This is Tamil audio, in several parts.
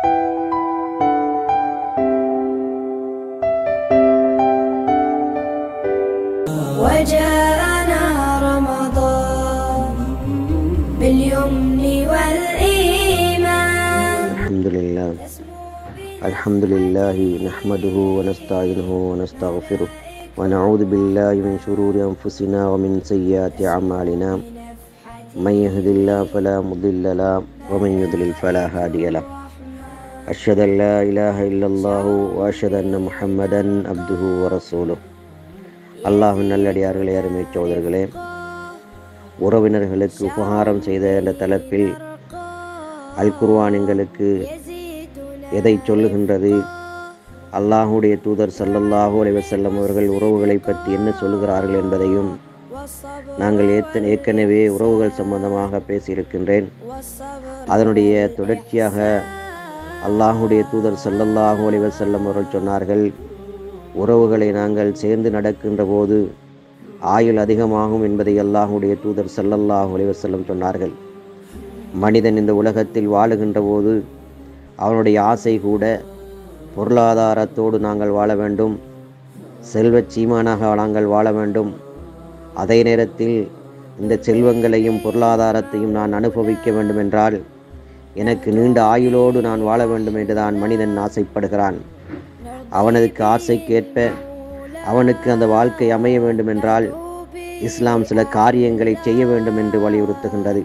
وجاءنا رمضان باليمن والإيمان الحمد لله الحمد لله نحمده ونستعينه ونستغفره ونعوذ بالله من شرور أنفسنا ومن سيئات أعمالنا من يهد الله فلا مضل له ومن يضلل فلا هادي له أشهد أن لا إله إلا الله وأشهد أن محمدا عبده ورسوله அல்லாஹின் நல்லடியார்களே அருமை சோதர்களே உறவினர்களுக்கு உபகாரம் செய்த என்ற தலைப்பில் அல் குர்ஆன் எங்களுக்கு எதை சொல்லுகின்றது அல்லாஹுடைய தூதர் ஸல்லல்லாஹு அலைஹி வஸல்லம் அவர்கள் உறவுகளை பற்றி என்ன சொல்லுகிறார்கள் என்பதையும் நாங்கள் ஏத்த ஏற்கனவே உறவுகள் சம்பந்தமாக பேசியிருக்கின்றேன் அதனுடைய தொடர்ச்சியாக அல்லாஹுடைய தூதர் ஸல்லல்லாஹு அலைஹி வஸல்லம் அவர்கள் சொன்னார்கள் உறவுகளை நாங்கள் சேர்ந்து நடக்கின்ற போது ஆயுள் அதிகமாகும் என்பதை அல்லாஹுடைய தூதர் ஸல்லல்லாஹு அலைஹி வஸல்லம் சொன்னார்கள் மனிதன் இந்த உலகத்தில் வாழுகின்ற போது அவனுடைய ஆசை கூட பொருளாதாரத்தோடு நாங்கள் வாழ வேண்டும் செல்வச் சீமானாக நாங்கள் வாழ வேண்டும் அதே நேரத்தில் இந்த செல்வங்களையும் பொருளாதாரத்தையும் நான் அனுபவிக்க வேண்டும் என்றால் எனக்கு நீண்ட ஆயுளோடு நான் வாழ வேண்டும் என்றுதான் மனிதன் ஆசைப்படுகிறான் அவனதுக்கு ஆசைக்கேற்ப அவனுக்கு அந்த வாழ்க்கை அமைய வேண்டும் என்றால் இஸ்லாம் சில காரியங்களை செய்ய வேண்டும் என்று வலியுறுத்துகின்றது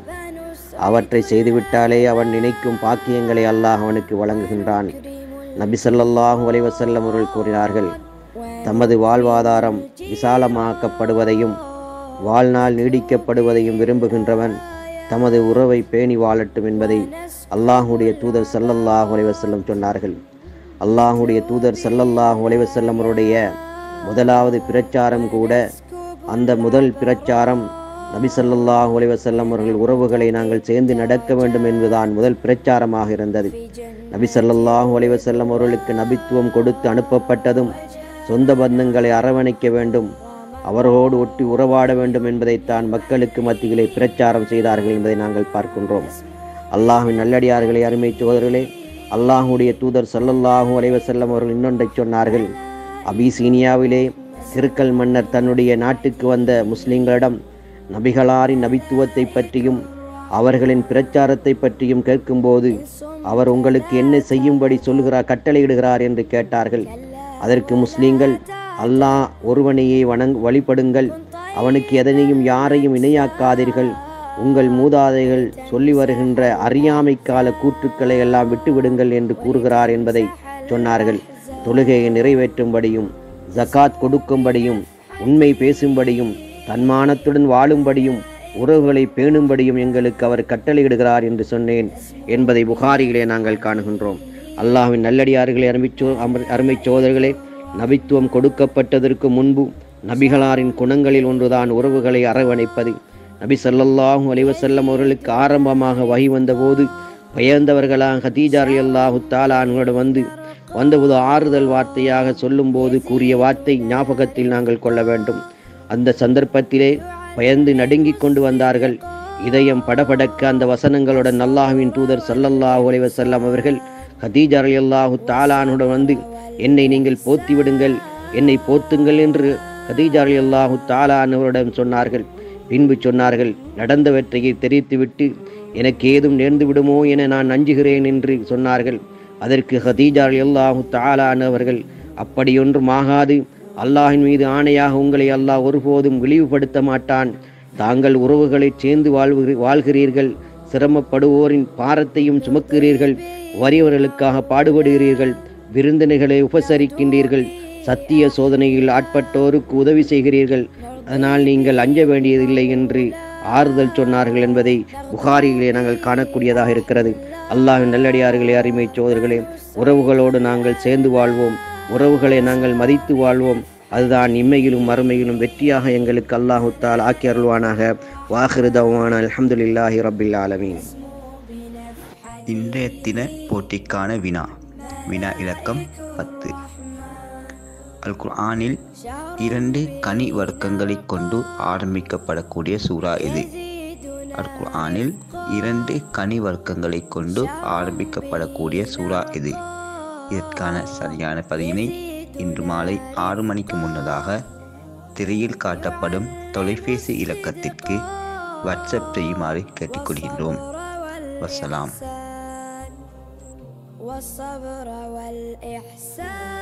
அவற்றை செய்துவிட்டாலே அவன் நினைக்கும் பாக்கியங்களை அல்லாஹ் அவனுக்கு வழங்குகின்றான் நபி ஸல்லல்லாஹு அலைஹி வஸல்லம் அவர்கள் கூறினார்கள் தமது வாழ்வாதாரம் விசாலமாக்கப்படுவதையும் வாழ்நாள் நீடிக்கப்படுவதையும் விரும்புகின்றவன் தமது உறவை பேணி வாழட்டும் என்பதை அல்லாஹுடைய தூதர் ஸல்லல்லாஹு அலைஹி வஸல்லம் சொன்னார்கள் அல்லாஹுடைய தூதர் ஸல்லல்லாஹு அலைஹி வஸல்லம் அவருடைய முதலாவது பிரச்சாரம் கூட அந்த முதல் பிரச்சாரம் நபி ஸல்லல்லாஹு அலைஹி வஸல்லம் அவர்கள் உறவுகளை நாங்கள் சேர்ந்து நடக்க வேண்டும் என்பதுதான் முதல் பிரச்சாரமாக இருந்தது நபி ஸல்லல்லாஹு அலைஹி வஸல்லம் அவர்களுக்கு நபித்துவம் கொடுத்து அனுப்பப்பட்டதும் சொந்த பந்தங்களை அரவணைக்க வேண்டும் அவர்களோடு ஒட்டி உறவாட வேண்டும் என்பதைத்தான் மக்களுக்கு மத்தியிலே பிரச்சாரம் செய்தார்கள் என்பதை நாங்கள் பார்க்கின்றோம் அல்லாஹ்வின் நல்லடியார்களே அருமை சோதர்களே அல்லாஹுடைய தூதர் ஸல்லல்லாஹு அலைஹி வஸல்லம் அவர்கள் இன்னொன்றை சொன்னார்கள் அபிசீனியாவிலே கிறுக்கல் மன்னர் தன்னுடைய நாட்டுக்கு வந்த முஸ்லிம்களிடம் நபிகளாரின் நபித்துவத்தை பற்றியும் அவர்களின் பிரச்சாரத்தை பற்றியும் கேட்கும்போது அவர் உங்களுக்கு என்ன செய்யும்படி சொல்கிறார் கட்டளையிடுகிறார் என்று கேட்டார்கள் அதற்கு முஸ்லிம்கள் அல்லாஹ் ஒருவனையே வணங் வழிபடுங்கள் அவனுக்கு எதனையும் யாரையும் இணையாக்காதீர்கள் உங்கள் மூதாதைகள் சொல்லி வருகின்ற அறியாமை கால கூற்றுக்களை எல்லாம் விட்டுவிடுங்கள் என்று கூறுகிறார் என்பதை சொன்னார்கள் தொழுகையை நிறைவேற்றும்படியும் ஜகாத் கொடுக்கும்படியும் உண்மை பேசும்படியும் தன்மானத்துடன் வாழும்படியும் உறவுகளை பேணும்படியும் எங்களுக்கு அவர் கட்டளையிடுகிறார் என்று சொன்னேன் என்பதை புகாரிகளே நாங்கள் காணுகின்றோம் அல்லாஹ்வின் நல்லடியார்களே அருமைச்சோ அமர் அருமை சோதர்களே நபித்துவம் கொடுக்கப்பட்டதற்கு முன்பு நபிகளாரின் குணங்களில் ஒன்றுதான் உறவுகளை அரவணைப்பது நபி ஸல்லல்லாஹு அலைஹி வஸல்லம் அவர்களுக்கு ஆரம்பமாக வகை வந்தபோது பயந்தவர்களாக ஹதீஜா ரலியல்லாஹு தாலான்களிடம் வந்து வந்தபோது ஆறுதல் வார்த்தையாக சொல்லும்போது கூறிய வார்த்தை ஞாபகத்தில் நாங்கள் கொள்ள வேண்டும் அந்த சந்தர்ப்பத்திலே பயந்து நடுங்கிக் கொண்டு வந்தார்கள் இதயம் படபடக்க அந்த வசனங்களுடன் அல்லாஹ்வின் தூதர் ஸல்லல்லாஹு அலைஹி வஸல்லம் அவர்கள் ஹதீஜா ரலியல்லாஹு தாலானுடன் வந்து என்னை நீங்கள் போத்தி விடுங்கள் என்னை போத்துங்கள் என்று ஹதீஜா ரலியல்லாஹு தாலானவரிடம் சொன்னார்கள் பின்பு சொன்னார்கள் நடந்தவற்றையை தெரிவித்துவிட்டு எனக்கு ஏதும் நேர்ந்து விடுமோ என நான் அஞ்சுகிறேன் என்று சொன்னார்கள் அதற்கு ஹதீஜா அல்லாஹு தாலான் அவர்கள் அப்படியொன்றும் ஆகாது அல்லாஹின் மீது ஆணையாக உங்களை அல்லாஹ் ஒருபோதும் இழிவுபடுத்த மாட்டான் தாங்கள் உறவுகளை சேர்ந்து வாழ்வு வாழ்கிறீர்கள் சிரமப்படுவோரின் பாரத்தையும் சுமக்கிறீர்கள் வறியவர்களுக்காக பாடுபடுகிறீர்கள் விருந்தினர்களை உபசரிக்கின்றீர்கள் சத்திய சோதனையில் ஆட்பட்டோருக்கு உதவி செய்கிறீர்கள் அதனால் நீங்கள் அஞ்ச வேண்டியதில்லை என்று ஆறுதல் சொன்னார்கள் என்பதை புகாரிகளே நாங்கள் காணக்கூடியதாக இருக்கிறது அல்லாஹின் நல்லடியார்களே அருமை சோதர்களே உறவுகளோடு நாங்கள் சேர்ந்து வாழ்வோம் உறவுகளை நாங்கள் மதித்து வாழ்வோம் அதுதான் இம்மையிலும் மறுமையிலும் வெற்றியாக எங்களுக்கு அல்லாஹு தால் ஆக்கி அருள்வானாக வாஹிருதவான அல்ஹம்துலில்லாஹி ரபில் ஆலமீன் இன்றைய தின போட்டிக்கான வினா வினா இலக்கம் பத்து அல் குர்ஆனில் இரண்டு கனி வர்க்கங்களைக் கொண்டு ஆரம்பிக்கப்படக்கூடிய சூரா இது அல் குர்ஆனில் இரண்டு கனி வர்க்கங்களை கொண்டு ஆரம்பிக்கப்படக்கூடிய சூரா இது இதற்கான சரியான பதிவினை இன்று மாலை ஆறு மணிக்கு முன்னதாக திரையில் காட்டப்படும் தொலைபேசி இலக்கத்திற்கு வாட்ஸ்அப் செய்யுமாறு கேட்டுக்கொள்கின்றோம் வசலாம் والصبر والإحسان